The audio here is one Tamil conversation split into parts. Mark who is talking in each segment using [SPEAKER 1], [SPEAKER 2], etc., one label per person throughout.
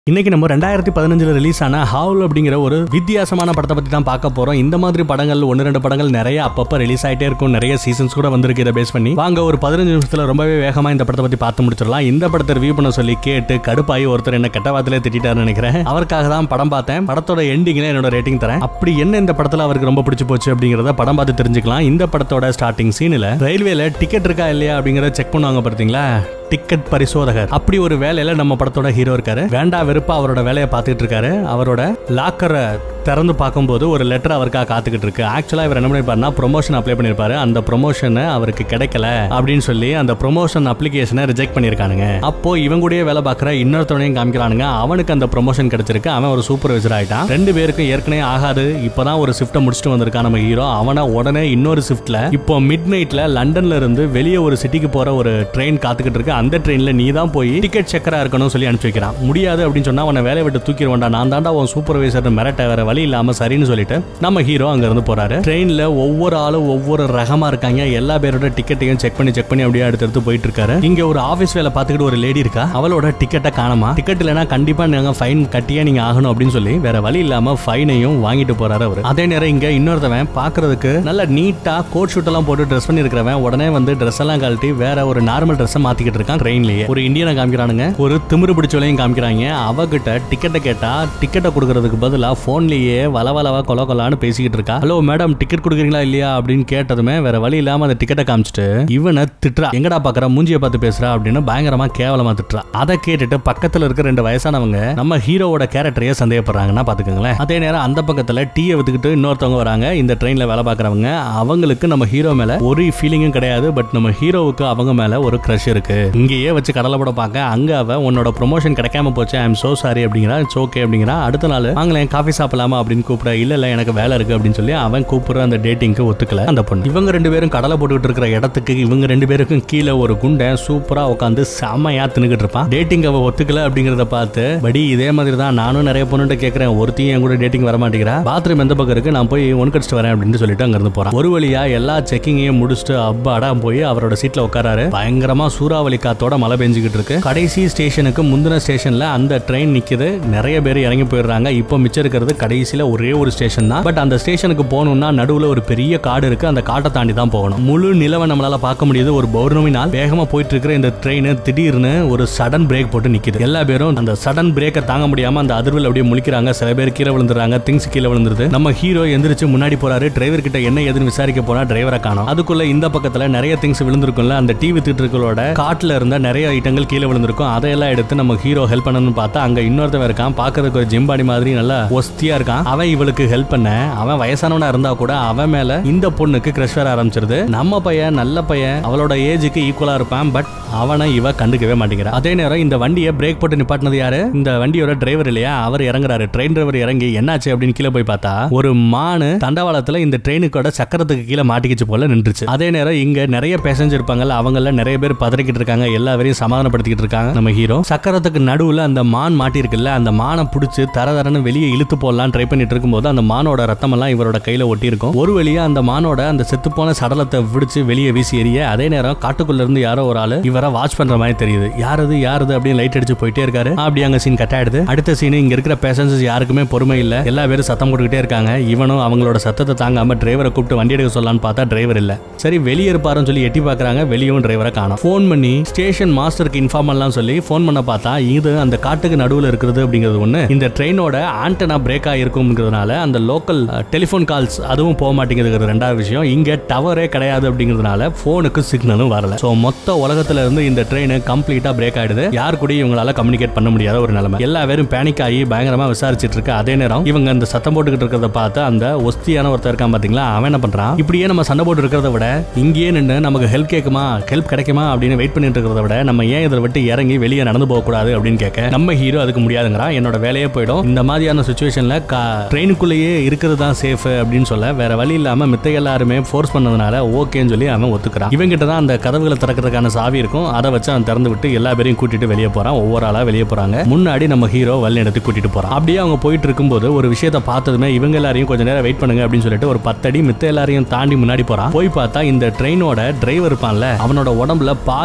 [SPEAKER 1] இன்னைக்கு நம்ம ரெண்டாயிரத்தி பதினஞ்சுல ரிலீஸ் ஆன ஹவுல் அப்படிங்கிற ஒரு வித்தியாசமான படத்தை பத்தி தான் பார்க்க போறோம் இந்த மாதிரி படங்கள் ஒன்னு ரெண்டு படங்கள் நிறைய அப்பப்ப ரிலீஸ் ஆயிட்டே இருக்கும் நிறைய சீசன்ஸ் கூட வந்திருக்கு இதை பேஸ் பண்ணி வாங்க ஒரு பதினஞ்சு நிமிஷத்துல ரொம்பவே வேகமா இந்த படத்தை பத்தி பார்த்து முடிச்சிடலாம் இந்த படத்தை ரிவ்யூ பண்ண சொல்லி கேட்டு கடுப்பாயி ஒருத்தர் என்ன கெட்ட வார்த்தையிலே திட்டாருன்னு நினைக்கிறேன் அவருக்காக தான் படம் பார்த்தேன் படத்தோட எண்டிங்ல என்னோட ரேட்டிங் தரேன் அப்படி என்ன இந்த படத்துல அவருக்கு ரொம்ப பிடிச்சு போச்சு அப்படிங்கறத படம் பார்த்து தெரிஞ்சுக்கலாம் இந்த படத்தோட ஸ்டார்டிங் சீன்ல ரயில்வேல டிக்கெட் இருக்கா இல்லையா அப்படிங்கறத செக் பண்ணுவாங்க பார்த்தீங்களா டிக்கெட் பரிசோதகர் அப்படி ஒரு வேலையில நம்ம படத்தோட ஹீரோ இருக்காரு வேண்டா வெறுப்பா அவரோட வேலையை பார்த்துட்டு இருக்காரு அவரோட லாக்கரை திறந்து பார்க்கும்போது ஒரு லெட்டர் அவருக்காக காத்துக்கிட்டு இருக்கு ஆக்சுவலா இவர் என்ன பண்ணிருப்பாருன்னா ப்ரொமோஷன் அப்ளை பண்ணிருப்பாரு அந்த ப்ரொமோஷனை அவருக்கு கிடைக்கல அப்படின்னு சொல்லி அந்த ப்ரொமோஷன் அப்ளிகேஷனை ரிஜெக்ட் பண்ணிருக்கானுங்க அப்போ இவங்க கூடயே வேலை பார்க்குற இன்னொருத்தவனையும் காமிக்கிறானுங்க அவனுக்கு அந்த ப்ரொமோஷன் கிடைச்சிருக்கு அவன் ஒரு சூப்பர்வைசர் ஆயிட்டான் ரெண்டு பேருக்கும் ஏற்கனவே ஆகாது இப்பதான் ஒரு ஷிஃப்ட்டை முடிச்சுட்டு வந்திருக்கான் நம்ம ஹீரோ அவனை உடனே இன்னொரு ஷிஃப்ட்ல இப்போ மிட் நைட்ல லண்டன்ல இருந்து வெளியே ஒரு சிட்டிக்கு போற ஒரு ட்ரெயின் காத்துக்கிட்டு இருக்கு அந்த ட்ரெயின்ல நீ தான் போய் டிக்கெட் செக்கரா இருக்கணும்னு சொல்லி அனுப்பிச்சு வைக்கிறான் முடியாது அப்படின்னு சொன்னா அவனை வேலையை விட்டு தூக்கிடுவான்டா நான் தாண்டா உன் சூப்பர்வைசர் மிரட்ட வேற வழி இல்லாம சரின்னு சொல்லிட்டு நம்ம ஹீரோ அங்க இருந்து போறாரு ட்ரெயின்ல ஒவ்வொரு ஆளும் ஒவ்வொரு ரகமா இருக்காங்க எல்லா பேரோட டிக்கெட்டையும் செக் பண்ணி செக் பண்ணி அப்படியே அடுத்து எடுத்து போயிட்டு இருக்காரு இங்க ஒரு ஆபீஸ் வேலை பார்த்துக்கிட்டு ஒரு லேடி இருக்கா அவளோட டிக்கெட்டை காணாமா டிக்கெட் இல்லைன்னா கண்டிப்பா நீங்க ஃபைன் கட்டியே நீங்க ஆகணும் அப்படின்னு சொல்லி வேற வழி இல்லாம ஃபைனையும் வாங்கிட்டு போறாரு அவரு அதே நேரம் இங்க இன்னொருத்தவன் பாக்குறதுக்கு நல்ல நீட்டா கோட் ஷூட் எல்லாம் போட்டு ட்ரெஸ் பண்ணி இருக்கிறவன் உடனே வந்து ட்ரெஸ் எல்லாம் கழட்டி வேற ஒரு நார்மல் ட்ரெஸ் மாத்திக்கிட்டு இருக்கான் ட்ரெயின்லயே ஒரு இந்தியனை காமிக்கிறானுங்க ஒரு திமிரு பிடிச்சவளையும் காமிக்கிறாங்க அவகிட்ட டிக்கெட்டை கேட்டா டிக்கெட்டை கொடுக்கறதுக்கு பதிலா போன்லயே வளவளவா கொல கொலான்னு பேசிக்கிட்டு இருக்கா ஹலோ மேடம் டிக்கெட் கொடுக்குறீங்களா இல்லையா அப்படின்னு கேட்டதுமே வேற வழி இல்லாம அந்த டிக்கெட்டை காமிச்சிட்டு இவனை திட்டுறா எங்கடா பாக்குற மூஞ்சிய பார்த்து பேசுறா அப்படின்னு பயங்கரமா கேவலமா திட்டுறா அதை கேட்டுட்டு பக்கத்துல இருக்க ரெண்டு வயசானவங்க நம்ம ஹீரோவோட கேரக்டரையே சந்தேகப்படுறாங்கன்னா பாத்துக்கோங்களேன் அதே நேரம் அந்த பக்கத்துல டீயை வித்துக்கிட்டு இன்னொருத்தவங்க வராங்க இந்த ட்ரெயின்ல வேலை பார்க்கறவங்க அவங்களுக்கு நம்ம ஹீரோ மேல ஒரு ஃபீலிங்கும் கிடையாது பட் நம்ம ஹீரோவுக்கு அவங்க மேல ஒரு க்ரஷ் இருக்கு இங்கேயே வச்சு கடலை போட பார்க்க அங்க அவ உன்னோட ப்ரொமோஷன் கிடைக்காம போச்சு ஐ எம் சோ சாரி அப்படிங்கிறா இட்ஸ் ஓகே அப்படிங்கிறா அடுத்த நாள் வாங்களேன் காஃபி சாப்பிடலாமா அப்படின்னு கூப்பிட இல்ல இல்ல எனக்கு வேலை இருக்கு அப்படின்னு சொல்லி அவன் கூப்பிடுற அந்த டேட்டிங்க்கு ஒத்துக்கல அந்த பொண்ணு இவங்க ரெண்டு பேரும் கடலை போட்டுக்கிட்டு இருக்கிற இடத்துக்கு இவங்க ரெண்டு பேருக்கும் கீழே ஒரு குண்டை சூப்பரா உட்காந்து செமையா தின்னுக்கிட்டு இருப்பான் டேட்டிங் அவ ஒத்துக்கல அப்படிங்கறத பார்த்து படி இதே மாதிரி தான் நானும் நிறைய பொண்ணுகிட்ட கேட்கறேன் ஒருத்தையும் என் கூட டேட்டிங் வர மாட்டேங்கிறா பாத்ரூம் எந்த பக்கம் இருக்கு நான் போய் ஒன் கடிச்சிட்டு வரேன் அப்படின்னு சொல்லிட்டு அங்க இருந்து போறான் ஒரு வழியா எல்லா செக்கிங்கையும் முடிச்சுட்டு அப்பாடா போய் அவரோட சீட்ல உட்காராரு பயங்கரமா சூறாவளி காத்தோட மழை பெஞ்சுக்கிட்டு இருக்கு கடைசி ஸ்டேஷனுக்கு முந்தின ஸ்டேஷன்ல அந்த ட்ரெயின் நிக்குது நிறைய பேர் இறங்கி போயிடுறாங்க இப்போ மிச்சம் இருக்கிறது கடைசியில ஒரே ஒரு ஸ்டேஷன் தான் பட் அந்த ஸ்டேஷனுக்கு போகணும்னா நடுவுல ஒரு பெரிய காடு இருக்கு அந்த காட்டை தாண்டி தான் போகணும் முழு நிலவை நம்மளால பார்க்க முடியுது ஒரு பௌர்ணமி நாள் வேகமா போயிட்டு இருக்கிற இந்த ட்ரெயின் திடீர்னு ஒரு சடன் பிரேக் போட்டு நிக்குது எல்லா பேரும் அந்த சடன் பிரேக்கை தாங்க முடியாம அந்த அதிர்வில் அப்படியே முழிக்கிறாங்க சில பேர் கீழே விழுந்துறாங்க திங்ஸ் கீழே விழுந்துருது நம்ம ஹீரோ எந்திரிச்சு முன்னாடி போறாரு டிரைவர் கிட்ட என்ன ஏதுன்னு விசாரிக்க போனா டிரைவரை காணும் அதுக்குள்ள இந்த பக்கத்துல நிறைய திங்ஸ் விழுந்திருக்கும்ல அந்த டிவி திட்டுகளோட காட்டுல இருந்த நிறைய ஐட்டங்கள் கீழே விழுந்திருக்கும் அதையெல்லாம் எடுத்து நம்ம ஹீரோ ஹெல்ப் பண்ணணும்னு பார்த்தா அங்க இன்னொருத்தவன் இருக்கான் பாக்குறதுக்கு ஒரு ஜிம்பாடி மாதிரி நல்லா ஒஸ்தியா இருக்கான் அவன் இவளுக்கு ஹெல்ப் பண்ண அவன் வயசானவனா இருந்தா கூட அவன் மேல இந்த பொண்ணுக்கு கிரஷ் வர ஆரம்பிச்சிருது நம்ம பையன் நல்ல பையன் அவளோட ஏஜுக்கு ஈக்குவலா இருப்பான் பட் அவனை இவ கண்டுக்கவே மாட்டேங்கிறா அதே நேரம் இந்த வண்டியை பிரேக் போட்டு நிப்பாட்டினது யாரு இந்த வண்டியோட டிரைவர் இல்லையா அவர் இறங்குறாரு ட்ரெயின் டிரைவர் இறங்கி என்னாச்சு அப்படின்னு கீழே போய் பார்த்தா ஒரு மானு தண்டவாளத்துல இந்த ட்ரெயினுக்கோட சக்கரத்துக்கு கீழே மாட்டிக்கிச்சு போல நின்றுச்சு அதே நேரம் இங்க நிறைய பேசஞ்சர் இருப்பாங்கல்ல அவங்கள நிறைய பேர் பதறிக்கிட்டு இருக்காங்க எல்லா பேரையும் சமாதானப்படுத்திக்கிட்டு இருக்காங்க நம்ம ஹீரோ சக்கரத்துக்கு நடுவுல அந்த மான் மாட்டிருக்குல்ல அந்த மானை பிடிச்சி தர தரன்னு வெளியே இழுத்து போடலாம் ட்ரை பண்ணிட்டு இருக்கும்போது அந்த மானோட ரத்தம் எல்லாம் இவரோட கையில ஒட்டி இருக்கும் ஒரு வழியா அந்த மானோட அந்த செத்துப்போன சடலத்தை விடுச்சு வெளியே வீசி எறிய அதே நேரம் காட்டுக்குள்ள இருந்து யாரோ ஒரு ஆளு இவரை வாட்ச் பண்ற மாதிரி தெரியுது யாரது யாரது அப்படின்னு லைட் அடிச்சு போயிட்டே இருக்காரு அப்படி அங்க சீன் கட் ஆயிடுது அடுத்த சீன் இங்க இருக்கிற பேசஞ்சர்ஸ் யாருக்குமே பொறுமை இல்ல எல்லா பேரும் சத்தம் போட்டுக்கிட்டே இருக்காங்க இவனும் அவங்களோட சத்தத்தை தாங்காம டிரைவரை கூப்பிட்டு வண்டி எடுக்க சொல்லலாம்னு பார்த்தா டிரைவர் இல்ல சரி வெளியே இருப்பாருன்னு சொல்லி எட்டி பாக்குறாங்க வெளியும் டிரைவரை காணும் ஃபோன் பண்ணி ஸ்டேஷன் மாஸ்டருக்கு இன்ஃபார்ம் பண்ணலாம் சொல்லி ஃபோன் பண்ண பார்த்தா இது அந்த காட்டுக்கு நடுவுல இருக்கிறது அப்படிங்கிறது ஒண்ணு இந்த ட்ரெயினோட ஆண்டனா பிரேக் ஆகிருக்கும்ங்கிறதுனால அந்த லோக்கல் டெலிஃபோன் கால்ஸ் அதுவும் போக மாட்டேங்குது ரெண்டாவது விஷயம் இங்க டவரே கிடையாது அப்படிங்கிறதுனால போனுக்கு சிக்னலும் வரல சோ மொத்த உலகத்துல இருந்து இந்த ட்ரெயின் கம்ப்ளீட்டா பிரேக் ஆயிடுது யார் கூட இவங்களால கம்யூனிகேட் பண்ண முடியாத ஒரு நிலைமை எல்லா பேரும் பேனிக் ஆகி பயங்கரமா விசாரிச்சிட்டு இருக்கு அதே நேரம் இவங்க அந்த சத்தம் போட்டுக்கிட்டு இருக்கிறத பார்த்து அந்த ஒஸ்தியான ஒருத்தர் இருக்கான் பாத்தீங்களா அவன் என்ன பண்றான் இப்படியே நம்ம சண்டை போட்டு இருக்கிறத விட இங்கேயே நின்று நமக்கு ஹெல்ப் கேட்குமா ஹெல்ப் கிடைக்குமா அப்படின்னு வெயிட் பண்ணிட்டு இருக்கிறத விட நம்ம ஏன் இதை விட்டு இறங்கி வெளியே நடந்து போக கூடாது அப்படின்னு கேட்க நம்ம ஹீரோ அதுக்கு முடியாதுங்கிறான் என்னோட வேலையே போயிடும் இந்த மாதிரியான சுச்சுவேஷன்ல ட்ரெயினுக்குள்ளேயே இருக்கிறது தான் சேஃப் அப்படின்னு சொல்ல வேற வழி இல்லாம மித்த எல்லாருமே ஃபோர்ஸ் பண்ணதுனால ஓகேன்னு சொல்லி அவன் ஒத்துக்கிறான் இவங்கிட்ட தான் அந்த கதவுகளை திறக்கிறதுக்கான சாவி இருக்கும் அதை வச்சு அவன் திறந்து விட்டு எல்லா பேரையும் கூட்டிட்டு வெளியே போறான் ஒவ்வொரு ஆளா வெளியே போறாங்க முன்னாடி நம்ம ஹீரோ வல்லி எடுத்து கூட்டிட்டு போறான் அப்படியே அவங்க போயிட்டு இருக்கும்போது ஒரு விஷயத்தை பார்த்ததுமே இவங்க எல்லாரையும் கொஞ்ச நேரம் வெயிட் பண்ணுங்க அப்படின்னு சொல்லிட்டு ஒரு பத்தடி மித்த எல்லாரையும் தாண்டி முன்னாடி போறான் போய் பார்த்தா இந்த ட்ரெயினோட டிரைவர் இருப்பான்ல அவனோட உடம்புல பாதி தின்ன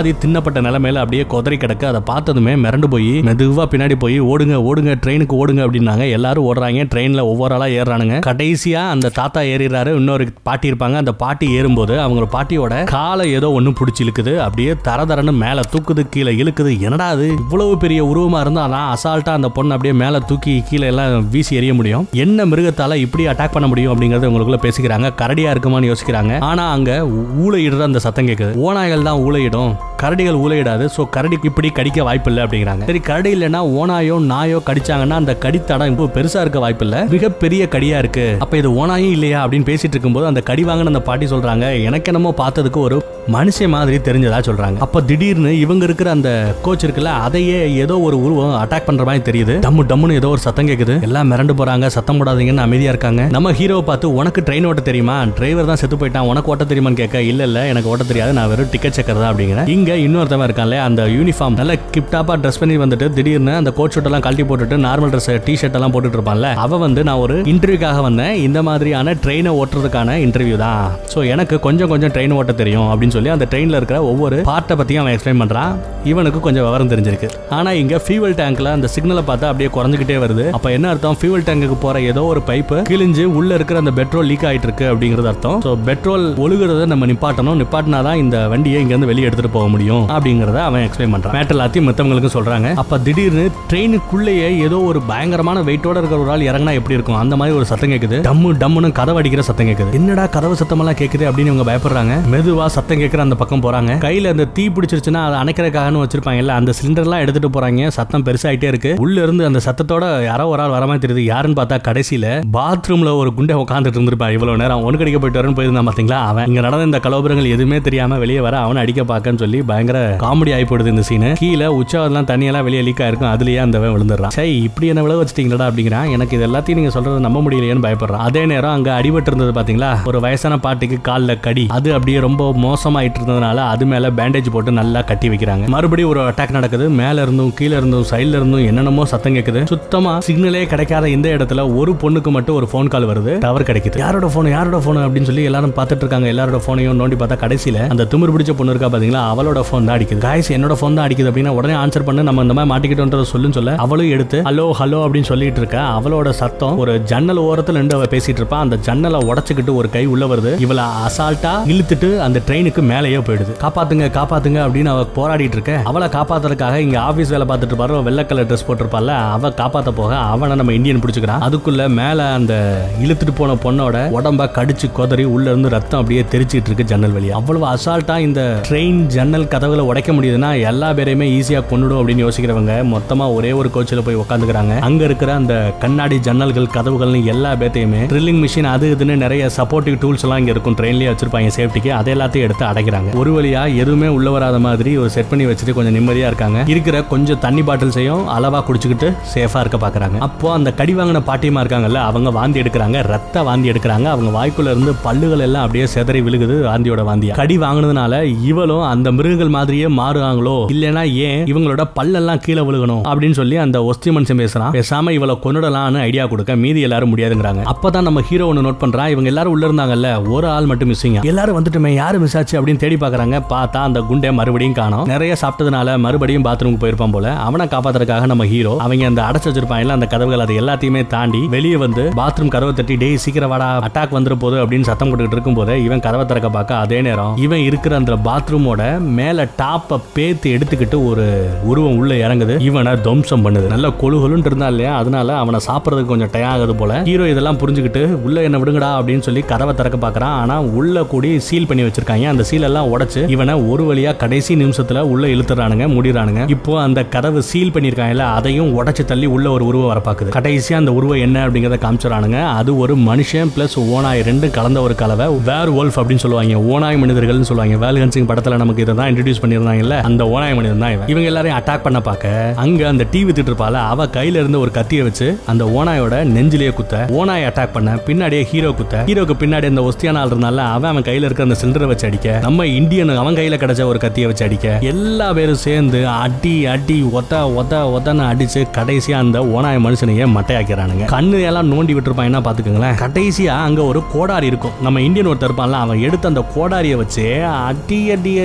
[SPEAKER 1] வெட்டப்பட்ட நிலைமையில அப்படியே குதறி கிடக்கு அதை பார்த்ததுமே மிரண்டு போய் மெதுவா பின்னாடி போய் ஓடுங்க ஓடுங்க ட்ரெயினுக்கு ஓடுங்க அப்படின்னாங்க எல்லாரும் ஓடுறாங்க ட்ரெயின்ல ஒவ்வொரு ஆளா ஏறுறானுங்க கடைசியா அந்த தாத்தா ஏறிறாரு இன்னொரு பாட்டி இருப்பாங்க அந்த பாட்டி ஏறும்போது அவங்க பாட்டியோட காலை ஏதோ ஒண்ணு பிடிச்சி இழுக்குது அப்படியே தர தரன்னு மேல தூக்குது கீழே இழுக்குது என்னடா அது இவ்வளவு பெரிய உருவமா இருந்தா நான் அசால்ட்டா அந்த பொண்ணு அப்படியே மேல தூக்கி கீழே எல்லாம் வீசி எறிய முடியும் என்ன மிருகத்தால இப்படி அட்டாக் பண்ண முடியும் அப்படிங்கறது உங்களுக்குள்ள பேசிக்கிறாங்க கரடியா இருக்குமான்னு யோசிக்கிறாங்க ஆனா அங்க ஊழையிடுற அந்த சத்தம் கேக்குது ஓநாய்கள் தான் ஊழையிடும் கரடிகள் ஊழையிடாது சோ கரடிக்கு இப்படி கடிக்க வாய்ப்பு இல்லை அப்படிங்கிறாங்க சரி கரடி இல்லைன்னா ஓனாயோ நாயோ கடிச்சாங்கன்னா அந்த கடித்தடம் இப்போ பெருசா இருக்க வாய்ப்பு இல்ல மிகப்பெரிய கடியா இருக்கு அப்ப இது ஓனாயும் இல்லையா அப்படின்னு பேசிட்டு இருக்கும்போது அந்த கடி வாங்கின அந்த பாட்டி சொல்றாங்க எனக்கு என்னமோ பார்த்ததுக்கு ஒரு மனுஷன் மாதிரி தெரிஞ்சதா சொல்றாங்க அப்ப திடீர்னு இவங்க இருக்கிற அந்த கோச் இருக்குல்ல அதையே ஏதோ ஒரு உருவம் அட்டாக் பண்ற மாதிரி தெரியுது டம்மு டம்முன்னு ஏதோ ஒரு சத்தம் கேக்குது எல்லாம் மிரண்டு போறாங்க சத்தம் போடாதீங்கன்னு அமைதியா இருக்காங்க நம்ம ஹீரோவை பார்த்து உனக்கு ட்ரெயின் ஓட்ட தெரியுமா டிரைவர் தான் செத்து போயிட்டான் உனக்கு ஓட்ட தெரியுமான்னு கேட்க இல்ல இல்ல எனக்கு ஓட்ட தெரியாது நான் வெறும் டிக்கெட் செக்கர் தான் அப்படிங்கிறேன் இங்க இன்னொருத்தவன் இருக்கான்ல அந்த யூனிஃபார்ம் நல்ல கிப்டாப்பா ட்ரெஸ் பண்ணி வந்துட்டு திடீர்னு அந்த கோட் ஷூட் எல்லாம் கழட்டி போட்டுட்டு நார்மல் ட்ரெஸ் டி ஷர்ட் எல்லாம் போட்டுட்டு இருப்பான்ல அவ வந்து நான் ஒரு இன்டர்வியூக்காக வந்தேன் இந்த மாதிரியான ட்ரெயினை ஓட்டுறதுக்கான இன்டர்வியூ தான் சோ எனக்கு கொஞ்சம் கொஞ்சம் ட்ரெயின் ஓட்ட தெரியும் அப்படின்னு சொல்லி அந்த ட்ரெயின்ல இருக்கிற ஒவ்வொரு பார்ட்டை பத்தியும் அவன் எக்ஸ்பிளைன் பண்றான் இவனுக்கு கொஞ்சம் விவரம் தெரிஞ்சிருக்கு ஆனா இங்க ஃபியூவல் டேங்க்ல அந்த சிக்னலை பார்த்தா அப்படியே குறைஞ்சிக்கிட்டே வருது அப்ப என்ன அர்த்தம் ஃபியூவல் டேங்குக்கு போற ஏதோ ஒரு பைப்பு கிழிஞ்சு உள்ள இருக்கிற அந்த பெட்ரோல் லீக் ஆயிட்டு இருக்கு அப்படிங்கிறது அர்த்தம் சோ பெட்ரோல் ஒழுகுறத நம்ம நிப்பாட்டணும் நிப்பாட்டினாதான் இந்த வண்டியை இங்க இருந்து வெளியே எடுத்துட்டு போக முடியும் அப்படிங்கறத அவன் எக்ஸ்பிளைன் பண்றான் மேட்டர் எல்லாத்தையும் மத்தவங்களுக்கும் சொல்றாங்க அப்ப திடீர்னு ட்ரெயினுக்குள்ளேயே ஏதோ ஒரு பயங்கரமான வெயிட்டோட இருக்கிற ஒரு ஆள் இறங்கினா எப்படி இருக்கும் அந்த மாதிரி ஒரு சத்தம் கேக்குது டம்மு டம்முன்னு கதவு அடிக்கிற சத்தம் கேக்குது என்னடா கதவு சத்தம் எல்லாம் கேக்குது அப்படின்னு இவங்க பயப்படுறாங்க மெதுவா சத்தம் கேட்கிற அந்த பக்கம் போறாங்க கையில அந்த தீ பிடிச்சிருச்சுன்னா அதை அணைக்கிறதுக்காகனு வச்சிருப்பாங்கல்ல அந்த சிலிண்டர் எல்லாம் எடுத்துட்டு போறாங்க சத்தம் பெருசாயிட்டே இருக்கு உள்ள இருந்து அந்த சத்தத்தோட யாரோ ஒரு ஆள் வர மாதிரி தெரியுது யாருன்னு பார்த்தா கடைசியில பாத்ரூம்ல ஒரு குண்டை உட்காந்துட்டு இருந்திருப்பா இவ்வளவு நேரம் ஒன்று கடிக்க போயிட்டு வரேன்னு போயிருந்தான் பாத்தீங்களா அவன் இங்க நடந்த இந்த கலோபரங்கள் எதுவுமே தெரியாம வெளியே வர அவனை அடிக்க பார்க்கன்னு சொல்லி பயங்கர காமெடி ஆகி போடுது இந்த சீனு கீழே உச்சாவதெல்லாம் தண்ணியெல்லாம் வெளியே லீக் ஆயிருக்கும் அதுலயே அந்த விழுந்துடுறான் சரி இப்படி என்ன விழ வச்சிட்டீங்களா அப்படிங்கிறான் எனக்கு இது எல்லாத்தையும் நீங்க சொல்றது நம்ப முடியலையேன்னு பயப்படுறான் அதே நேரம் அங்க அடிபட்டு இருந்தது பாத்தீங்களா ஒரு வயசான பாட்டிக்கு கால்ல கடி அது அப்படியே ரொம்ப மோசமாயிட்டு இருந்ததுனால அது மேல பேண்டேஜ் போட்டு நல்லா கட்டி வைக்கிறாங்க மறுபடியும் ஒரு அட்டாக் நடக்குது மேல இருந்தும் கீழ இருந்தும் சைடுல இருந்தும் என்னென்னமோ சத்தம் கேக்குது சுத்தமா சிக்னலே கிடைக்காத இந்த இடத்துல ஒரு பொண்ணுக்கு மட்டும் ஒரு ஃபோன் கால் வருது டவர் கிடைக்குது யாரோட போன் யாரோட போன் அப்படின்னு சொல்லி எல்லாரும் பார்த்துட்டு இருக்காங்க எல்லாரோட போனையும் நோண்டி பார்த்தா கடைசியில அந்த திமிர் பிடிச்ச பொண்ணு இருக்கா பாத்தீங்களா அவளோட போன் தான் அடிக்குது காய்ஸ் என்னோட போன் தான் அடிக்குது அப்படின்னா உடனே ஆன்சர் பண்ணு நம்ம இந்த மாதிரி மாட்டிக்கிட்டோன்றத சொல்லுன்னு சொல்ல அவளும் எடுத்து ஹலோ ஹலோ அப்படின்னு சொல்லிட்டு இருக்கா அவளோட சத்தம் ஒரு ஜன்னல் ஓரத்துல நின்று அவ பேசிட்டு இருப்பா அந்த ஜன்னலை உடைச்சுக்கிட்டு ஒரு கை உள்ள வருது இவள அசால்ட்டா இழுத்துட்டு அந்த ட்ரெயினுக்கு மேலேயே போயிடுது காப்பாத்துங்க காப்பாத்துங்க அப்படின்னு அவ போராடிட்டு இருக்க அவளை காப்பாத்துறதுக்காக இங்க ஆபீஸ் வேலை பார்த்துட்டு இருப்பாரு வெள்ளை கலர் ட்ரெஸ் போட்டிருப்பால அவ காப்பாத்த போக அவனை நம்ம இந்தியன் பிடிச்சுக்கிறான் அதுக்குள்ள மேல அந்த இழுத்துட்டு போன பொண்ணோட உடம்ப கடிச்சு கொதறி உள்ள இருந்து ரத்தம் அப்படியே தெரிச்சிட்டு இருக்கு ஜன்னல் வழியா அவ்வளவு அசால்ட்டா இந்த ட்ரெயின் ஜன்னல் கதவுகளை உடைக்க முடியுதுன்னா எல்லா பேரையுமே ஈஸியா கொண்டுடும் அப்படின்னு யோசிக்கிறவங்க மொத்தமா ஒரே ஒரு கோச்சில் போய் உட்காந்துக்கிறாங்க அங்க இருக்கிற அந்த கண்ணாடி ஜன்னல்கள் கதவுகள்னு எல்லா பேத்தையுமே ட்ரில்லிங் மிஷின் அது இதுன்னு நிறைய சப்போர்ட்டிவ் டூல்ஸ் எல்லாம் இங்க இருக்கும் ட்ரெயின்லயே வச்சிருப்பாங்க சேஃப்டிக்கு அதை எல்லாத்தையும் எடுத்து அடைக்கிறாங்க ஒரு வழியா எதுவுமே உள்ள வராத மாதிரி ஒரு செட் பண்ணி வச்சுட்டு கொஞ்சம் நிம்மதியா இருக்காங்க இருக்கிற கொஞ்சம் தண்ணி பாட்டில்ஸையும் அளவா குடிச்சுக்கிட்டு சேஃபா இருக்க பாக்குறாங்க அப்போ அந்த கடி வாங்கின பாட்டியமா இருக்காங்கல்ல அவங்க வாந்தி எடுக்கிறாங்க ரத்த வாந்தி எடுக்கிறாங்க அவங்க வாய்க்குள்ள இருந்து பல்லுகள் எல்லாம் அப்படியே செதறி விழுகுது வாந்தியோட வாந்தியா கடி வாங்கினதுனால இவளும் அந்த மிருகங்கள் மாதிரியே மாறுவாங்களோ இல்லைன்னா ஏன் இவங்களோட பல்லெல்லாம் கீழே விழுகணும் அப்படின்னு சொல்லி அந்த ஒஸ்தி மனுஷன் பேசுறான் பேசாம இவளை கொண்டுடலாம்னு ஐடியா கொடுக்க மீதி எல்லாரும் முடியாதுங்கிறாங்க அப்பதான் நம்ம ஹீரோ ஒன்று நோட் பண்றான் இவங்க எல்லாரும் உள்ள இருந்தாங்கல்ல ஒரு ஆள் மட்டும் மிஸ்ஸிங் எல்லாரும் வந்துட்டுமே யாரு மிஸ் ஆச்சு அப்படின்னு தேடி பாக்குறாங்க பார்த்தா அந்த குண்டை மறுபடியும் காணோம் நிறைய சாப்பிட்டதுனால மறுபடியும் பாத்ரூமுக்கு போயிருப்பான் போல அவனை காப்பாத்துறதுக்காக நம்ம ஹீரோ அவங்க அந்த அடைச்சு வச்சிருப்பாங்கல்ல அந்த கதவுகள் அது எல்லாத்தையுமே தாண்டி வெளியே வந்து பாத்ரூம் கதவை தட்டி டேய் சீக்கிரம் வாடா அட்டாக் வந்துரு போது அப்படின்னு சத்தம் போட்டுக்கிட்டு இருக்கும் போது இவன் கதவை திறக்க பார்க்க அதே நேரம் இவன் இருக்கிற அந்த பாத்ரூமோட மேல டாப்ப பேத்து எடுத்துக்கிட்டு ஒரு உருவம் உள்ள இறங்குது இவனை துவம்சம் பண்ணுது நல்ல கொழுகொலுன்னு இருந்தா இல்லையா அதனால அவனை சாப்பிடுறதுக்கு கொஞ்சம் டயம் ஆகுது போல ஹீரோ இதெல்லாம் புரிஞ்சுக்கிட்டு உள்ள என்ன விடுங்கடா அப்படின்னு சொல்லி கதவை திறக்க பார்க்கறான் ஆனா உள்ள கூடி சீல் பண்ணி வச்சிருக்காங்க அந்த சீல் எல்லாம் உடைச்சு இவனை ஒரு வழியா கடைசி நிமிஷத்துல உள்ள இழுத்துறானுங்க முடிறானுங்க இப்போ அந்த கதவு சீல் பண்ணிருக்காங்கல்ல அதையும் உடைச்சு தள்ளி உள்ள ஒரு உருவம் வர பாக்குது கடைசியா அந்த உருவம் என்ன அப்படிங்கறத காமிச்சிடறானுங்க அது ஒரு மனுஷன் பிளஸ் ஓனாய் ரெண்டும் கலந்த ஒரு கலவை வேர் wolf அப்படின்னு சொல்லுவாங்க ஓனாய் மனிதர்கள்னு சொல்லுவாங்க வேல்கன் சிங் படத்துல நமக்கு இதை தான் இன்ட்ரடியூஸ் பண்ணியிருந்தாங்கல்ல அந்த ஓனாய் மனிதன் தான் இவன் இவங்க எல்லாரையும் அட்டாக் பண்ண பார்க்க அங்க அந்த டீ வித்துட்டு இருப்பால அவ கையில இருந்து ஒரு கத்தியை வச்சு அந்த ஓனாயோட நெஞ்சிலேயே குத்த ஓனாய் அட்டாக் பண்ண பின்னாடியே ஹீரோ குத்த ஹீரோக்கு பின்னாடி அந்த ஒஸ்தியான ஆள் இருந்தால அவன் அவன் கையில இருக்க அந்த சிலிண்டரை வச்சு அடிக்க நம்ம இந்தியன் அவன் கையில கிடைச்ச ஒரு கத்தியை வச்சு அடிக்க எல்லா பேரும் சேர்ந்து அடி அடி ஒத்த ஒத்த ஒத்தன்னு அடிச்சு கடைசியா அந்த ஓனாய மனுஷனையே மட்டையாக்கிறானுங்க கண்ணு எல்லாம் நோண்டி விட்டுருப்பாங்கன்னா பாத்துக்கோங்களேன் கடைசியா அங்க ஒரு கோடாரி இருக்கும் நம்ம இந்தியன் ஒருத்தர் இருப்பான்ல அவன் எடுத்து அந்த கோடாரியை வச்சு அடி அடி அடி அடின்னு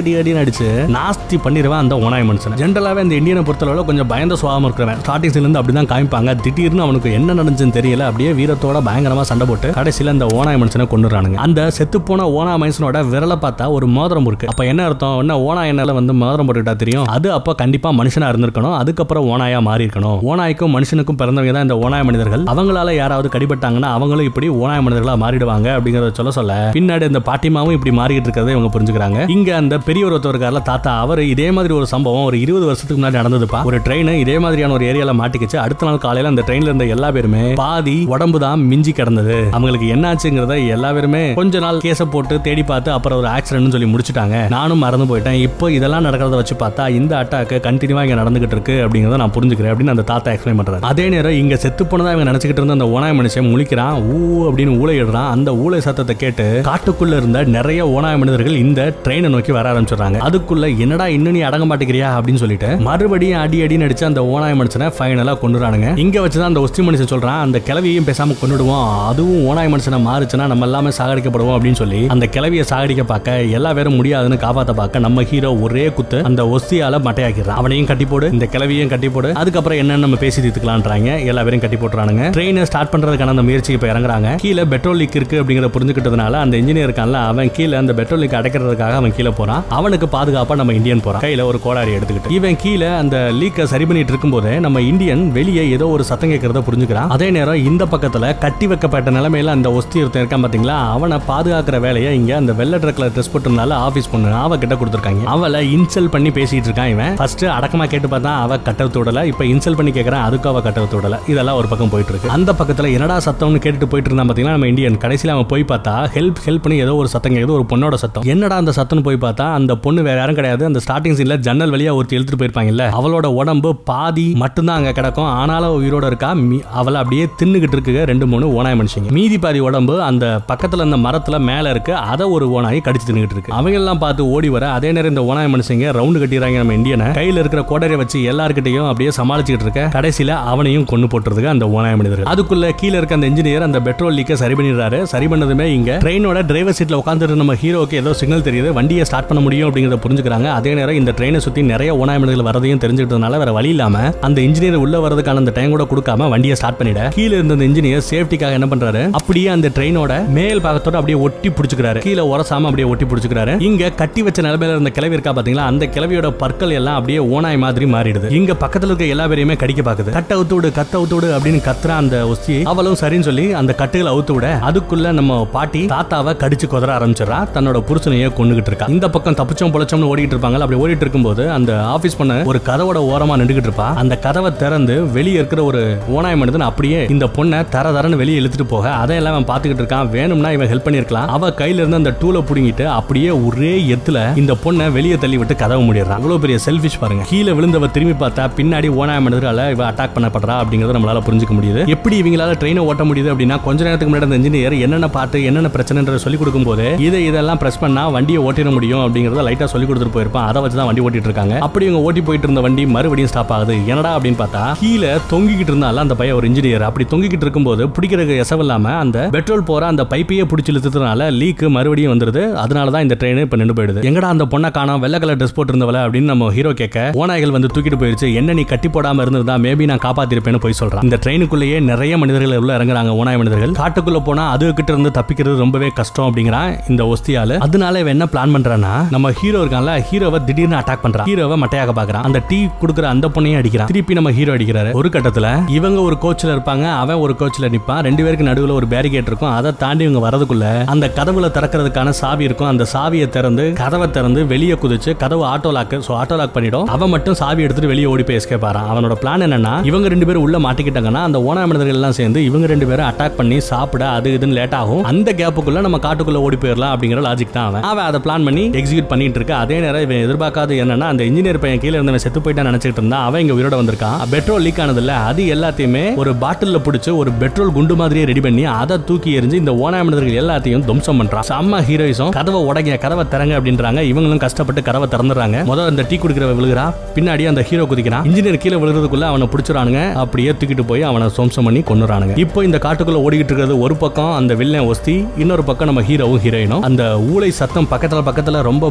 [SPEAKER 1] அடிச்சு நாஸ்தி பண்ணிடுவேன் அந்த ஓனாய் மனுஷன் ஜென்ரலாவே இந்த இந்தியனை பொறுத்தளவுல கொஞ்சம் பயந்த சுவாமம் இருக்கிறவன் ஸ்டார்டிங்ஸ்ல இருந்து அப்படிதான் காமிப்பாங்க திடீர்னு அவனுக்கு என்ன நடந்துச்சுன்னு தெரியல அப்படியே வீரத்தோட பயங்கரமா சண்டை போட்டு கடைசியில அந்த ஓனாய் மனுஷனை கொண்டுறானுங்க அந்த செத்து போன ஓனா மனுஷனோட விரலை பார்த்தா ஒரு மோதிரம் இருக்கு அப்ப என்ன அர்த்தம் என்ன ஓனா என்னால வந்து மோதிரம் போட்டுக்கிட்டா தெரியும் அது அப்ப கண்டிப்பா மனுஷனா இருந்திருக்கணும் அதுக்கப்புறம் ஓனாயா மாறி இருக்கணும் ஓனாய்க்கும் மனுஷனுக்கும் பிறந்தவங்க தான் இந்த ஓனாய் மனிதர்கள் அவங்களால யாராவது கடிபட்டாங்கன்னா அவங்களும் இப்படி ஓனாய் மனிதர்களா மாறிடுவாங்க அப்படிங்கறத சொல்ல சொல்ல பின்னாடி இந்த பாட்டிமாவும் இப்படி மாறிட்டு இருக்கிறத இவங்க புரிஞ்சுக்கிறாங்க இங்க அந்த பெரியவர் ஒருத்தர் இருக்கார்ல தாத்தா அவர் இதே மாதிரி ஒரு சம்பவம் ஒரு இருபது வருஷத்துக்கு முன்னாடி நடந்ததுப்பா ஒரு ட்ரெயின் இதே மாதிரியான ஒரு ஏரியால மாட்டிக்கிச்சு அடுத்த நாள் காலையில அந்த ட்ரெயின்ல இருந்த எல்லா பேருமே பாதி உடம்பு தான் மிஞ்சி கிடந்தது அவங்களுக்கு என்னாச்சுங்கிறத எல்லா பேருமே கொஞ்ச நாள் கேஸ போட்டு தேடி பார்த்து அப்புறம் ஒரு ஆக்சிடென்ட் சொல்லி முடிச்சிட்டாங்க நானும் மறந்து போயிட்டேன் இப்போ இதெல்லாம் நடக்கிறத வச்சு பார்த்தா இந்த அட்டாக்கு கண்டினியூவா இங்க நடந்துகிட்டு இருக்கு அப்படிங்கறத நான் புரிஞ்சுக்கிறேன் அப்படின்னு அந்த தாத்தா எக்ஸ்பிளைன் பண்றாரு அதே நேரம் இங்க செத்து போனதா இவங்க நினைச்சுக்கிட்டு இருந்த அந்த ஓனாய் மனுஷன் முழிக்கிறான் ஊ அப்படின்னு ஊழையிடுறான் அந்த ஊழை சத்தத்தை கேட்டு காட்டுக்குள்ள இருந்த நிறைய ஓனாய் மனிதர்கள் இந்த ட்ரெயினை நோக்கி வர ஆரம்பிச்சிடுறாங்க அதுக்குள்ள என்னடா இன்னும் நீ அடங்க மாட்டேங்கிறியா அப்படின்னு சொல்லிட்டு மறுபடியும் அடி அடி நடிச்சு அந்த ஓனாய் மனுஷனை ஃபைனலா கொண்டுறானுங்க இங்க வச்சுதான் அந்த ஒஸ்தி மனுஷன் சொல்றான் அந்த கிளவியையும் பேசாம கொண்டுடுவோம் அதுவும் ஓனாய் மனுஷனை மாறுச்சுன்னா நம்ம எல்லாமே சாகடிக்கப்படுவோம் அப்படின்னு சொல்லி அந்த கிளவியை சாகடிக்க பார்க்க எல்லா பேரும் முடியாதுன்னு காப்பாத்த பார்க்க நம்ம ஹீரோ ஒரே குத்து அந்த ஒஸ்தியால மட்டையாக்கிறான் அவனையும் கட்டி போடு இந்த கிளவியும் கட்டி போடு அதுக்கப்புறம் என்னன்னு நம்ம பேசி தீர்த்துக்கலான்றாங்க எல்லா பேரும் கட்டி போட்டுறானுங்க ட்ரெயினை ஸ்டார்ட் பண்றதுக்கான அந்த முயற்சிக்கு இப்ப இறங்குறாங்க கீழே பெட்ரோல் லீக் இருக்கு அப்படிங்கறத புரிஞ்சுக்கிட்டதுனால அந்த இன்ஜினியர் இருக்கான்ல அவன் கீழே அந்த பெட்ரோல் லீக் அடைக்கிறதுக்காக அவன் கீழே போறான் அவனுக்கு பாதுகாப்பா நம்ம இந்தியன் போறான் கையில ஒரு கோடாரி எடுத்துக்கிட்டு இவன் கீழே அந்த லீக்கை சரி பண்ணிட்டு இருக்கும்போது நம்ம இந்தியன் வெளியே ஏதோ ஒரு சத்தம் கேட்கறத புரிஞ்சுக்கிறான் அதே நேரம் இந்த பக்கத்துல கட்டி வைக்கப்பட்ட நிலைமையில அந்த ஒஸ்தி ஒருத்தன் இருக்கான் பாத்தீங்களா அவனை பாதுகாக்கிற வேலையை இங்க அந்த வெள்ளை ட்ரக்ல ட்ரெஸ் போட்டிருந்தால ஆபீஸ் பொண்ணு அவ கிட்ட கொடுத்துருக்காங்க அவளை இன்சல் பண்ணி பேசிட்டு இருக்கான் இவன் ஃபர்ஸ்ட் அடக்கமா கேட்டு பார்த்தா அவ கட்டவுத்து விடல இப்ப இன்சல் பண்ணி கேட்கறான் அதுக்கு அவ கட்டவுத்து விடல இதெல்லாம் ஒரு பக்கம் போயிட்டு இருக்கு அந்த பக்கத்துல என்னடா சத்தம்னு கேட்டுட்டு போயிட்டு இருந்தான் பாத்தீங்களா நம்ம இந்தியன் கடைசியில அவன் போய் பார்த்தா ஹெல்ப் ஹெல்ப் பண்ணி ஏதோ ஒரு சத்தம் கேக்குது ஒரு பொண்ணோட சத்தம் என்னடா அந்த சத்தம்னு போய் பார்த்தா அந்த பொண்ணு வேற யாரும் கிடையாது அந்த ஸ்டார்டிங் சீன்ல ஜன்னல் வழியா ஒருத்தி இழுத்துட்டு போயிருப்பாங்கல்ல அவளோட உடம்பு பாதி மட்டும்தான் அங்க கிடக்கும் ஆனாலும் உயிரோட இருக்கா மீ- அவளை அப்படியே தின்னுகிட்டு இருக்கு ரெண்டு மூணு ஓனாய் மனுஷங்க மீதி பாதி உடம்பு அந்த பக்கத்துல இந்த மரத்துல மேல இருக்கு அதை ஒரு ஓனாய் கடிச்சு தின்னுகிட்டு இருக்கு அவங்க எல்லாம் பார்த்து ஓடி வர அதே நேரம் இந்த ஓனாய் மனுஷங்க ரவுண்டு கட்டிடுறாங்க நம்ம இந்தியனை கையில இருக்கிற கோடரை வச்சு எல்லார்கிட்டையும் அப்படியே சமாளிச்சுக்கிட்டு இருக்க கடைசியில அவனையும் கொண்டு போட்டுறதுக்கு அந்த ஓனாய் மனிதர் அதுக்குள்ள கீழ இருக்க அந்த இன்ஜினியர் அந்த பெட்ரோல் லீக்க சரி பண்ணிடுறாரு சரி பண்ணதுமே இங்க ட்ரெயினோட டிரைவர் சீட்ல உட்காந்துட்டு நம்ம ஹீரோக்கு ஏதோ சிக்னல் தெரியுது வண்டியை ஸ்டார்ட் பண்ண முடியும் அப்படிங்கறத புரிஞ்சுக்கிறாங்க அதே நேரம் இந்த ட்ரெயினை சுத்தி நிறைய ஓனாய் மனிதர்கள் வரதையும் தெரிஞ்சுக்கிட்டதுனால வேற வழி இல்லாம அந்த இன்ஜினியர் உள்ள வரதுக்கான அந்த டைம் கூட கொடுக்காம வண்டியை ஸ்டார்ட் பண்ணிட கீழ இருந்த அந்த இன்ஜினியர் சேஃப்டிக்காக என்ன பண்றாரு அப்படியே அந்த ட்ரெயினோட மேல் பாகத்தோட அப்படியே ஒட்டி பிடிச்சுக்கிறாரு கீழே உரசாம அப்படியே ஒட்டி பிடிச்சுக்கிறாரு இங்க கட்டி வச்ச நிலைமையில இருந்த கிளவி இருக்கா பாத்தீங்களா அந்த கிளவியோட பற்கள் எல்லாம் அப்படியே ஓனாய் மாதிரி மாறிடுது இங்க பக்கத்துல இருக்க எல்லா பேரையுமே கடிக்க பாக்குது கட்ட அவுத்து விடு கத்த அவுத்து விடு அப்படின்னு கத்துறா அந்த ஒஸ்தி அவளும் சரின்னு சொல்லி அந்த கட்டுகளை அவுத்து விட அதுக்குள்ள நம்ம பாட்டி தாத்தாவை கடிச்சு குதற ஆரம்பிச்சிடறா தன்னோட புருஷனையே கொண்டுகிட்டு இருக்கா இந்த பக்கம் தப்பிச்சோம் பொழைச்சோம்னு ஓடிட்டு இருப்பாங்க அப்படி ஓடிட்டு இருக்கும்போது அந்த ஆபீஸ் பண்ண ஒரு கதவோட ஓரமா நின்றுகிட்டு இருப்பா அந்த கதவை திறந்து வெளியே இருக்கிற ஒரு ஓனாய் மனிதன் அப்படியே இந்த பொண்ணை தர தரன்னு வெளியே இழுத்துட்டு போக அதையெல்லாம் அவன் பாத்துக்கிட்டு இருக்கான் வேணும்னா இவன் ஹெல்ப் பண்ணிருக்கலாம் அவ கையில இருந்து அந்த டூலை புடுங்கிட்டு அப்படியே ஒரே எத்துல இந்த பொண்ணை வெளியே தள்ளி விட்டு கதவை முடிடுறான் அவ்வளவு பெரிய செல்ஃபிஷ் பாருங்க கீழே விழுந்தவ திரும்பி பார்த்தா பின்னாடி ஓனாய் மனிதரால இவ அட்டாக் பண்ணப்படுறா அப்படிங்கறத நம்மளால புரிஞ்சுக்க முடியுது எப்படி இவங்களால ட்ரெயினை ஓட்ட முடியுது அப்படின்னா கொஞ்ச நேரத்துக்கு முன்னாடி அந்த இன்ஜினியர் என்னென்ன பாட்டு என்னென்ன பிரச்சனைன்ற சொல்லி கொடுக்கும்போது இதை இதெல்லாம் பிரஸ் பண்ணா வண்டியை ஓட்டிட முடியும் அப்படிங்கறத லைட்டா சொல்லி கொடுத்துட்டு போயிருப்பான் அதை வச்சு தான் வண்டி ஓட்டிட்டு இருக்காங்க அப்படி இவங்க ஓட்டி போயிட்டு இருந்த வண்டி மறுபடியும் ஸ்டாப் ஆகுது என்னடா அப்படின்னு பார்த்தா கீழே தொங்கிக்கிட்டு இருந்தால அந்த பையன் ஒரு இன்ஜினியர் அப்படி தொங்கிக்கிட்டு இருக்கும்போது பிடிக்கிறதுக்கு எசவு இல்லாம அந்த பெட்ரோல் போற அந்த பைப்பையே பிடிச்சி இழுத்ததுனால லீக் மறுபடியும் வந்துருது அதனால தான் இந்த ட்ரெயின் இப்ப நின்று போயிடுது எங்கடா அந்த பொண்ணை காணோம் வெள்ளை கலர் ட்ரெஸ் போட்டிருந்தவள அப்படின்னு நம்ம ஹீரோ கேட்க ஓநாய்கள் வந்து தூக்கிட்டு போயிருச்சு என்ன நீ கட்டி போடாம இருந்திருந்தா மேபி நான் காப்பாத்திருப்பேன்னு போய் சொல்றான் இந்த ட்ரெயினுக்குள்ளேயே நிறைய மனிதர்கள் உள்ள இறங்குறாங்க ஓனாய் மனிதர்கள் காட்டுக்குள்ள போனா அது கிட்ட இருந்து தப்பிக்கிறது ரொம்பவே கஷ்டம் அப்படிங்கிறான் இந்த ஒஸ்தியால அதனால இவன் என்ன பிளான் பண்றான்னா நம்ம ஹீரோ இருக்கான்ல ஹீரோவை திடீர்னு அட்டாக் பண்றான் ஹீரோவை மட்டையாக பாக்குறான் அந்த டீ கொடுக்குற அந்த பொண்ணையும் அடிக்கிறான் திருப்பி நம்ம ஹீரோ அடிக்கிறாரு ஒரு கட்டத்துல இவங்க ஒரு கோச்ல இருப்பாங்க அவன் ஒரு கோச்ல நிப்பான் ரெண்டு பேருக்கு நடுவுல ஒரு பேரிகேட் இருக்கும் அதை தாண்டி இவங்க வரதுக்குள்ள அந்த கதவுல திறக்கிறதுக்கான சாவி இருக்கும் அந்த சாவியை திறந்து கதவை திறந்து வெளியே குதிச்சு கதவு auto lock so auto lock பண்ணிடும் அவன் மட்டும் சாவி எடுத்துட்டு வெளியே ஓடி போய் எஸ்கேப் ஆறான் அவனோட பிளான் என்னன்னா இவங்க ரெண்டு பேரும் உள்ள மாட்டிக்கிட்டாங்கன்னா அந்த ஓனா மனிதர்கள் எல்லாம் சேர்ந்து இவங்க ரெண்டு பேரும் அட்டாக் பண்ணி சாப்பிட அது இதுன்னு லேட் ஆகும் அந்த கேப்புக்குள்ள நம்ம காட்டுக்குள்ள ஓடி போயிடலாம் அப்படிங்கிற லாஜிக் தான் அவன் அவன் அதை பிளான் பண்ணி எக்ஸிக்யூட் பண்ணிட்டு இருக்க அதே நேரம் இவன் எதிர்பார்க்காத என்னன்னா அந்த இன்ஜினியர் பையன் கீழே இருந்தவன் செத்து போயிட்டான் நினைச்சிட்டு இருந்தா அவன் இங்க உயிரோட வந்திருக்கான் பெட்ரோல் லீக் ஆனது இல்ல அது எல்லாத்தையுமே ஒரு பாட்டில்ல பிடிச்சு ஒரு பெட்ரோல் குண்டு மாதிரியே ரெடி பண்ணி அதை தூக்கி எரிஞ்சு இந்த ஓனா மனிதர்கள் எல்லாத்தையும் தும்சம் பண்றான் செம்ம ஹீரோயிசம் கதவை உடைங்க கதவை திறங்க அப்படின்றாங்க இவங்களும் கஷ்டப்பட்டு கதவை திறந்துறாங்க முதல்ல இந்த டீ குடிக்கிறவ விழுகிறா பின்னாடி அந்த ஹீரோ குதிக்கிறான் இன்ஜினியர் கீழே விழுறதுக்குள்ள அவனை பிடிச்சிடானுங்க அப்படியே தூக்கிட்டு போய் அவனை சொம்சம் பண்ணி கொண்டுறானுங்க இப்போ இந்த காட்டுக்குள்ள ஓடிக்கிட்டு இருக்கிறது ஒரு பக்கம் அந்த வில்லன் ஒஸ்தி இன்னொரு பக்கம் நம்ம ஹீரோவும் ஹீரோயினும் அந்த ஊளை சத்தம் பக்கத்துல பக்கத்துல ரொம்ப நெருங்கி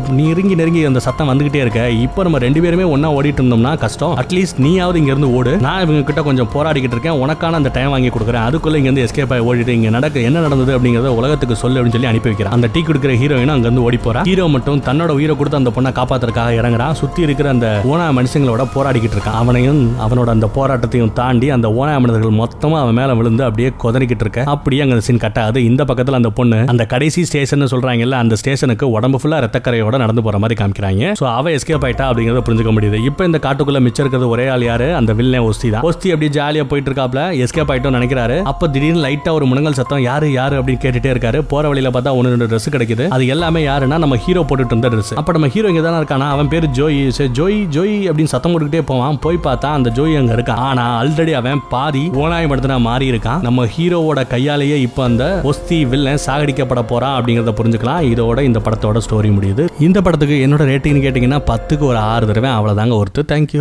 [SPEAKER 1] நெருங்கி நெருங்கி அந்த சத்தம் வந்துகிட்டே இருக்க இப்போ நம்ம ரெண்டு பேருமே ஒண்ணா ஓடிட்டு இருந்தோம்னா கஷ்டம் அட்லீஸ்ட் நீயாவது இங்க இருந்து ஓடு நான் இவங்க கிட்ட கொஞ்சம் போராடிக்கிட்டு இருக்கேன் உனக்கான அந்த டைம் வாங்கி கொடுக்குறேன் அதுக்குள்ள இங்க இருந்து எஸ்கேப் ஆகி ஓடிட்டு இங்க நடக்க என்ன நடந்தது அப்படிங்கறத உலகத்துக்கு சொல்லு அப்படின்னு சொல்லி அனுப்பி வைக்கிறான் அந்த டீ கொடுக்குற ஹீரோயினும் அங்க இருந்து ஓடி போறா ஹீரோ மட்டும் தன்னோட உயிரை கொடுத்து அந்த பொண்ணை காப்பாத்துறதுக்காக இறங்குறான் சுத்தி இருக்கிற அந்த ஓனா மனுஷங்களோட போராடிக்கிட்டு இருக்கான் அவனையும் அவனோட அந்த போராட்டத்தையும் தாண்டி அந்த ஓனா மனிதர்கள் மொத்தமா அவன் மேல விழுந்து அப்படியே கொதறிக்கிட்டு இருக்க அப்படியே அங்க சீன் கட் ஆகுது இந்த பக்கத்துல அந்த பொண்ணு அந்த கடைசி ஸ்டேஷன் சொல்றாங்கல்ல அந்த ஸ்டேஷனுக்கு உடம்பு ஃபுல்லா ரத்தக்கரையோட நடந்து போற மாதிரி காமிக்கிறாங்க சோ அவ எஸ்கேப் ஆயிட்டா அப்படிங்கறத புரிஞ்சுக்க முடியுது இப்போ இந்த காட்டுக்குள்ள மிச்சம் இருக்கிறது ஒரே ஆள் யாரு அந்த வில்லன் ஒஸ்தி தான் ஒஸ்தி அப்படியே ஜாலியா போயிட்டு இருக்காப்ல எஸ்கேப் ஆயிட்டோம் நினைக்கிறாரு அப்ப திடீர்னு லைட்டா ஒரு முனங்கல் சத்தம் யாரு யாரு அப்படின்னு கேட்டுட்டே இருக்காரு போற வழியில பார்த்தா ஒன்னு ரெண்டு ட்ரெஸ் கிடைக்குது அது எல்லாமே யாருன்னா நம்ம ஹீரோ போட்டுட்டு இருந்த ட்ரெஸ் அப்ப நம்ம ஹீரோ இங்க தானே இருக்கானா அவன் பேரு ஜோய் சரி ஜோய் ஜோய் அப்படின்னு சத்தம் போட்டுக்கிட்டே போவான் போய் பார்த்தா அந்த ஜோய் அங்க இருக்கான் ஆனா ஆல்ரெடி அவன் பாதி ஓனாய் படுத்தினா மாறி இருக்கான் நம்ம ஹீரோவோட கையாலேயே இப்போ அந்த ஒஸ்தி வில்லன் சாகடிக்கப்பட போறான் அப்படிங்கறத புரிஞ்சுக்கலாம் இதோட இந்த படத்தோட ஸ்டோரி முடியுது இந்த படத்துக்கு என்னோட ரேட்டிங் கேட்டீங்கன்னா பத்துக்கு ஒரு ஆறு தடவை அவ்வளவுதாங்க ஒருத்து தேங்க்யூ